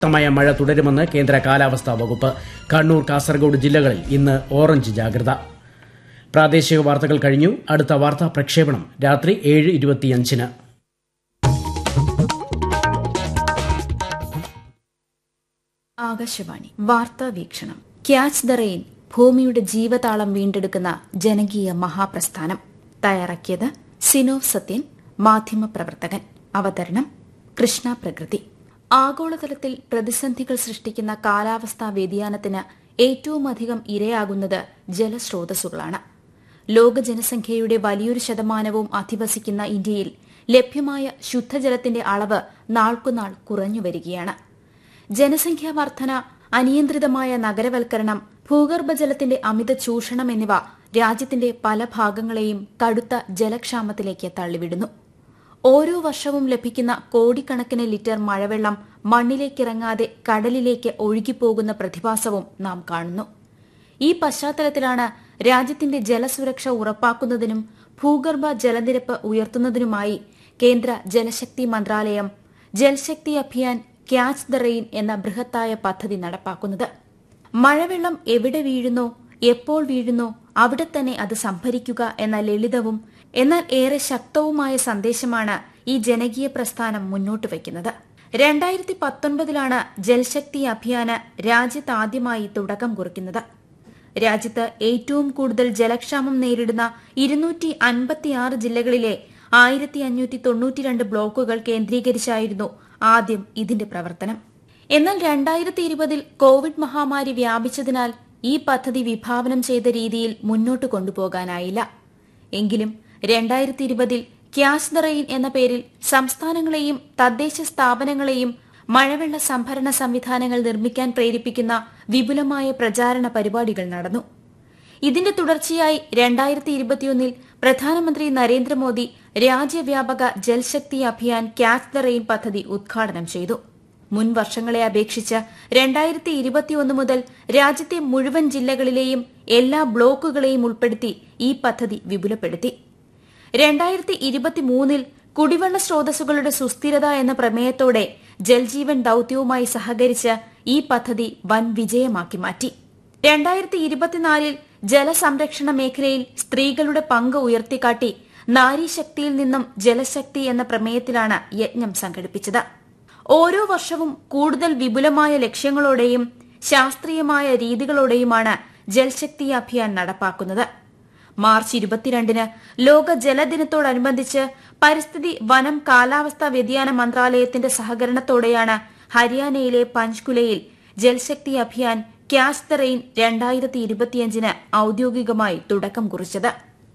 ശക്തമായ മഴ തുടരുമെന്ന് കേന്ദ്ര കാലാവസ്ഥാ വകുപ്പ് കണ്ണൂർ കാസർഗോഡ് ജില്ലകളിൽ ഇന്ന് ഓറഞ്ച് ജാഗ്രത പ്രാദേശിക വാർത്തകൾ കഴിഞ്ഞു അടുത്ത വാർത്താ പ്രക്ഷേപണം രാത്രി ഏഴ് ഇരുപത്തിയഞ്ചിന് ആകാശവാണി വാർത്താ വീക്ഷണം ക്യാച്ച് ദ റെയിൻ ഭൂമിയുടെ ജീവതാളം വീണ്ടെടുക്കുന്ന ജനകീയ മഹാപ്രസ്ഥാനം തയ്യാറാക്കിയത് സിനോവ് സത്യൻ മാധ്യമപ്രവർത്തകൻ അവതരണം കൃഷ്ണ പ്രകൃതി ആഗോളതലത്തിൽ പ്രതിസന്ധികൾ സൃഷ്ടിക്കുന്ന കാലാവസ്ഥാ വ്യതിയാനത്തിന് ഏറ്റവുമധികം ഇരയാകുന്നത് ജലസ്രോതസ്സുകളാണ് ലോക ജനസംഖ്യയുടെ വലിയൊരു ശതമാനവും അധിവസിക്കുന്ന ഇന്ത്യയിൽ ലഭ്യമായ ശുദ്ധജലത്തിന്റെ അളവ് നാൾക്കുനാൾ കുറഞ്ഞുവരികയാണ് ജനസംഖ്യാ വർധന അനിയന്ത്രിതമായ നഗരവൽക്കരണം ഭൂഗർഭജലത്തിന്റെ അമിത ചൂഷണം എന്നിവ രാജ്യത്തിന്റെ പല ഭാഗങ്ങളെയും കടുത്ത ജലക്ഷാമത്തിലേക്ക് തള്ളിവിടുന്നു ഓരോ വർഷവും ലഭിക്കുന്ന കോടിക്കണക്കിന് ലിറ്റർ മഴവെള്ളം മണ്ണിലേക്കിറങ്ങാതെ കടലിലേക്ക് ഒഴുകിപ്പോകുന്ന പ്രതിഭാസവും നാം കാണുന്നു ഈ പശ്ചാത്തലത്തിലാണ് രാജ്യത്തിന്റെ ജലസുരക്ഷ ഉറപ്പാക്കുന്നതിനും ഭൂഗർഭ ജലനിരപ്പ് ഉയർത്തുന്നതിനുമായി കേന്ദ്ര ജലശക്തി മന്ത്രാലയം Jal Shakti Abhiyan catch the rain എന്ന ബൃഹത്തായ പദ്ധതി നടപ്പാക്കുന്നത് മഴവെള്ളം എവിടെ വീഴുന്നോ എപ്പോൾ വീഴുന്നോ അവിടെ തന്നെ അത് സംഭരിക്കുക എന്ന ലളിതവും എന്നാൽ ഏറെ ശക്തവുമായ സന്ദേശമാണ് ഈ ജനകീയ പ്രസ്ഥാനം മുന്നോട്ട് വയ്ക്കുന്നത് രണ്ടായിരത്തി പത്തൊൻപതിലാണ് ജൽശക്തി അഭിയാന് രാജ്യത്താദ്യമായി തുടക്കം കുറിക്കുന്നത് രാജ്യത്ത് ഏറ്റവും കൂടുതൽ ജലക്ഷാമം നേരിടുന്ന ഇരുന്നൂറ്റി അൻപത്തിയാറ് ജില്ലകളിലെ ആയിരത്തി അഞ്ഞൂറ്റി തൊണ്ണൂറ്റിരണ്ട് ബ്ലോക്കുകൾ കേന്ദ്രീകരിച്ചായിരുന്നു ആദ്യം ഇതിന്റെ പ്രവർത്തനം എന്നാൽ രണ്ടായിരത്തി ഇരുപതിൽ കോവിഡ് മഹാമാരി വ്യാപിച്ചതിനാൽ ഈ പദ്ധതി വിഭാവനം ചെയ്ത രീതിയിൽ മുന്നോട്ട് കൊണ്ടുപോകാനായില്ല എങ്കിലും രണ്ടായിരത്തി ഇരുപതിൽ ക്യാഷ് ദ റെയിൻ എന്ന പേരിൽ സംസ്ഥാനങ്ങളെയും തദ്ദേശ സ്ഥാപനങ്ങളെയും മഴവെള്ള സംഭരണ സംവിധാനങ്ങൾ നിർമ്മിക്കാൻ പ്രേരിപ്പിക്കുന്ന വിപുലമായ പ്രചാരണ പരിപാടികൾ നടന്നു ഇതിന്റെ തുടർച്ചയായി രണ്ടായിരത്തി ഇരുപത്തിയൊന്നിൽ പ്രധാനമന്ത്രി നരേന്ദ്രമോദി രാജ്യവ്യാപക Jal Shakti Abhiyan catch the rain പദ്ധതി ഉദ്ഘാടനം ചെയ്തു മുൻ വർഷങ്ങളെ അപേക്ഷിച്ച് രണ്ടായിരത്തി ഇരുപത്തിയൊന്ന് മുതൽ രാജ്യത്തെ മുഴുവൻ ജില്ലകളിലെയും എല്ലാ ബ്ലോക്കുകളെയും ഉൾപ്പെടുത്തി ഈ പദ്ധതി വിപുലപ്പെടുത്തി രണ്ടായിരത്തി ഇരുപത്തിമൂന്നിൽ കുടിവെള്ള സ്രോതസ്സുകളുടെ സുസ്ഥിരത എന്ന പ്രമേയത്തോടെ ജൽജീവൻ ദൌത്യവുമായി സഹകരിച്ച് ഈ പദ്ധതി വൻ വിജയമാക്കി മാറ്റി രണ്ടായിരത്തി ഇരുപത്തിനാലിൽ ജലസംരക്ഷണ മേഖലയിൽ സ്ത്രീകളുടെ പങ്ക് ഉയർത്തിക്കാട്ടി നാരീശക്തിയിൽ നിന്നും ജലശക്തി എന്ന പ്രമേയത്തിലാണ് യജ്ഞം സംഘടിപ്പിച്ചത് ഓരോ വർഷവും കൂടുതൽ വിപുലമായ ലക്ഷ്യങ്ങളോടെയും ശാസ്ത്രീയമായ രീതികളോടെയുമാണ് ജൽശക്തി അഭിയാൻ നടപ്പാക്കുന്നത് മാർച്ച് ഇരുപത്തിരണ്ടിന് ലോക ജലദിനത്തോടനുബന്ധിച്ച് പരിസ്ഥിതി വനം കാലാവസ്ഥാ വ്യതിയാന മന്ത്രാലയത്തിന്റെ സഹകരണത്തോടെയാണ് ഹരിയാനയിലെ പഞ്ച്കുലയിൽ Jal Shakti Abhiyan catch the rain രണ്ടായിരത്തി ഇരുപത്തിയഞ്ചിന് ഔദ്യോഗികമായി തുടക്കം കുറിച്ചത്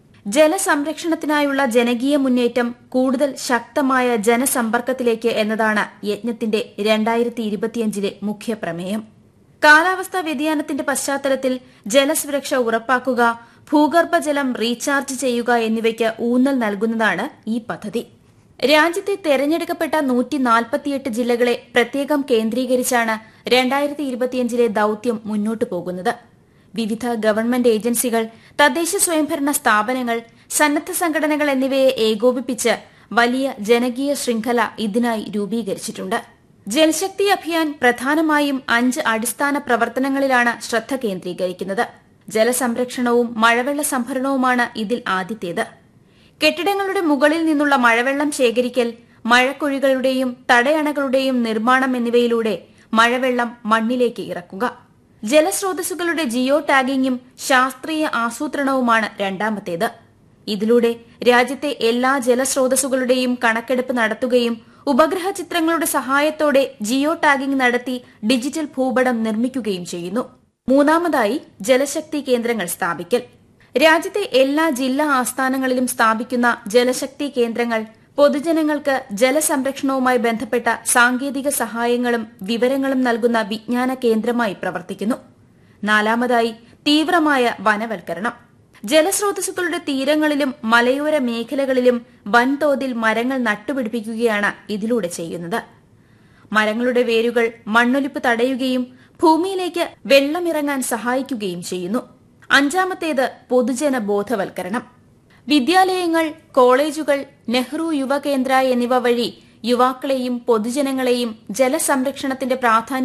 ജലസംരക്ഷണത്തിനായുള്ള ജനകീയ മുന്നേറ്റം കൂടുതൽ ശക്തമായ ജനസമ്പർക്കത്തിലേക്ക് എന്നതാണ് യജ്ഞത്തിന്റെ രണ്ടായിരത്തി ഇരുപത്തിയഞ്ചിലെ മുഖ്യ പ്രമേയം കാലാവസ്ഥാ വ്യതിയാനത്തിന്റെ പശ്ചാത്തലത്തിൽ ജലസുരക്ഷ ഉറപ്പാക്കുക ഭൂഗർഭജലം റീചാർജ് ചെയ്യുക എന്നിവയ്ക്ക് ഊന്നൽ നൽകുന്നതാണ് ഈ പദ്ധതി രാജ്യത്തെ തെരഞ്ഞെടുക്കപ്പെട്ട നൂറ്റി നാൽപ്പത്തിയെട്ട് ജില്ലകളെ പ്രത്യേകം കേന്ദ്രീകരിച്ചാണ് രണ്ടായിരത്തി ഇരുപത്തിയഞ്ചിലെ ദൌത്യം മുന്നോട്ടു പോകുന്നത് വിവിധ ഗവൺമെന്റ് ഏജൻസികൾ തദ്ദേശ സ്വയംഭരണ സ്ഥാപനങ്ങൾ സന്നദ്ധ സംഘടനകൾ എന്നിവയെ ഏകോപിപ്പിച്ച് വലിയ ജനകീയ ശൃംഖല ഇതിനായി രൂപീകരിച്ചിട്ടുണ്ട് ജൽശക്തി അഭിയാൻ പ്രധാനമായും അഞ്ച് അടിസ്ഥാന പ്രവർത്തനങ്ങളിലാണ് ശ്രദ്ധ കേന്ദ്രീകരിക്കുന്നത് ജലസംരക്ഷണവും മഴവെള്ള സംഭരണവുമാണ് ഇതിൽ ആദ്യത്തേത് കെട്ടിടങ്ങളുടെ മുകളിൽ നിന്നുള്ള മഴവെള്ളം ശേഖരിക്കൽ മഴക്കുഴികളുടെയും തടയണകളുടെയും നിർമ്മാണം എന്നിവയിലൂടെ മഴവെള്ളം മണ്ണിലേക്ക് ഇറക്കുക ജലസ്രോതസ്സുകളുടെ ജിയോ ടാഗിങ്ങും ശാസ്ത്രീയ ആസൂത്രണവുമാണ് രണ്ടാമത്തേത് ഇതിലൂടെ രാജ്യത്തെ എല്ലാ ജലസ്രോതസ്സുകളുടെയും കണക്കെടുപ്പ് നടത്തുകയും ഉപഗ്രഹ ചിത്രങ്ങളുടെ സഹായത്തോടെ ജിയോ ടാഗിംഗ് നടത്തി ഡിജിറ്റൽ ഭൂപടം നിർമ്മിക്കുകയും ചെയ്യുന്നു മൂന്നാമതായി ജലശക്തി കേന്ദ്രങ്ങൾ സ്ഥാപിക്കൽ രാജ്യത്തെ എല്ലാ ജില്ലാ ആസ്ഥാനങ്ങളിലും സ്ഥാപിക്കുന്ന ജലശക്തി കേന്ദ്രങ്ങൾ പൊതുജനങ്ങൾക്ക് ജലസംരക്ഷണവുമായി ബന്ധപ്പെട്ട സാങ്കേതിക സഹായങ്ങളും വിവരങ്ങളും നൽകുന്ന വിജ്ഞാന കേന്ദ്രമായി പ്രവർത്തിക്കുന്നു നാലാമതായി തീവ്രമായ വനവൽക്കരണം ജലസ്രോതസ്സുകളുടെ തീരങ്ങളിലും മലയോര മേഖലകളിലും വൻതോതിൽ മരങ്ങൾ നട്ടുപിടിപ്പിക്കുകയാണ് ഇതിലൂടെ ചെയ്യുന്നത് മരങ്ങളുടെ വേരുകൾ മണ്ണൊലിപ്പ് തടയുകയും ഭൂമിയിലേക്ക് വെള്ളമിറങ്ങാൻ സഹായിക്കുകയും ചെയ്യുന്നു അഞ്ചാമത്തേത് പൊതുജന ബോധവൽക്കരണം വിദ്യാലയങ്ങൾ കോളേജുകൾ നെഹ്റു യുവകേന്ദ്ര എന്നിവ വഴി യുവാക്കളെയും പൊതുജനങ്ങളെയും ജലസംരക്ഷണത്തിന്റെ പ്രാധാന്യം